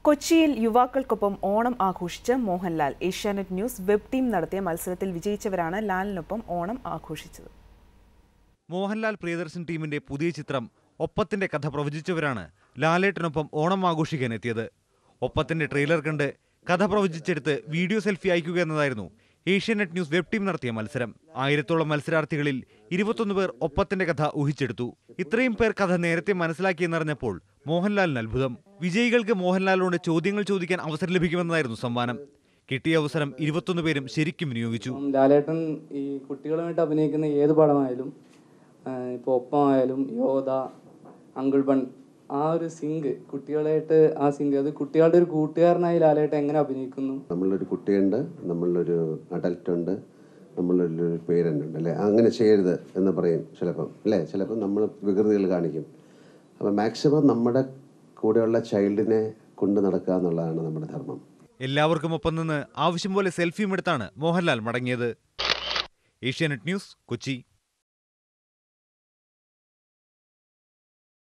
കൊച്ചിയിൽ യുവാക്കൾക്കൊപ്പം ഓണം ആഘോഷിച്ച് Mohanlal Asianet news web team നടത്തിയ മത്സരത്തിൽ വിജയിച്ചവരാണ് ലാലിനൊപ്പം ഓണം ആഘോഷിച്ചത് മോഹൻലാൽ പ്രിയദർശൻ ടീമിന്റെ പുതിയ ചിത്രം ഒപ്പത്തിന്റെ കഥ പ്രവചിച്ചവരാണ് ലാലേട്ടനൊപ്പം ഓണം ആഘോഷിക്കാൻ എത്തിയത് ഒപ്പത്തിന്റെ ട്രെയിലർ കണ്ട് കഥ പ്രവചിച്ചെടുത്ത് വീഡിയോ സെൽഫി അയക്കുക എന്നതായിരുന്നു ഏഷ്യാനെറ്റ് ന്യൂസ് വെബ് ടീം നടത്തിയ മത്സരം ആയിരത്തോളം മത്സരാർത്ഥികളിൽ ഇരുപത്തൊന്ന് പേർ ഒപ്പത്തിന്റെ കഥ ഊഹിച്ചെടുത്തു ഇത്രയും പേർ കഥ നേരത്തെ മനസ്സിലാക്കിയെന്നറിഞ്ഞപ്പോൾ മോഹൻലാലിന് അത്ഭുതം വിജയികൾക്ക് മോഹൻലാലിനോട് ചോദ്യങ്ങൾ ചോദിക്കാൻ അവസരം ലഭിക്കുമെന്നതായിരുന്നു സമ്മാനം കിട്ടിയ അവസരം ഇരുപത്തൊന്ന് പേരും ശരിക്കും വിനിയോഗിച്ചു ഉം, ലാലേട്ടൻ ഈ കുട്ടികളുമായിട്ട് അഭിനയിക്കുന്ന ഏത് പടമായാലും ഇപ്പോൾ ഒപ്പമായാലും യോധ അങ്കിൾ ബൺ ആ ഒരു സിങ്ക് കുട്ടികളായിട്ട് ആ സിങ്ക് അത് കുട്ടികളുടെ ഒരു കൂട്ടുകാരനായി ലാലേട്ടൻ എങ്ങനെ അഭിനയിക്കുന്നു നമ്മളൊരു കുട്ടിയുണ്ട് നമ്മളൊരു അഡൽട്ട് ഉണ്ട് നമ്മളൊരു പേരൻ്റ് ഉണ്ട് അല്ലേ അങ്ങനെ ചെയ്യരുത് എന്ന് പറയും ചിലപ്പം അല്ലേ ചിലപ്പം നമ്മൾ വികൃതികൾ കാണിക്കും അപ്പം മാക്സിമം നമ്മുടെ കൂടെയുള്ള ചൈൽഡിനെ കൊണ്ട് നടക്കുക എന്നുള്ളതാണ് നമ്മുടെ ധർമ്മം എല്ലാവർക്കും ഒപ്പം നിന്ന് ആവശ്യം പോലെ സെൽഫിയും എടുത്താണ് മോഹൻലാൽ മടങ്ങിയത് ഏഷ്യാനെറ്റ് ന്യൂസ് കൊച്ചി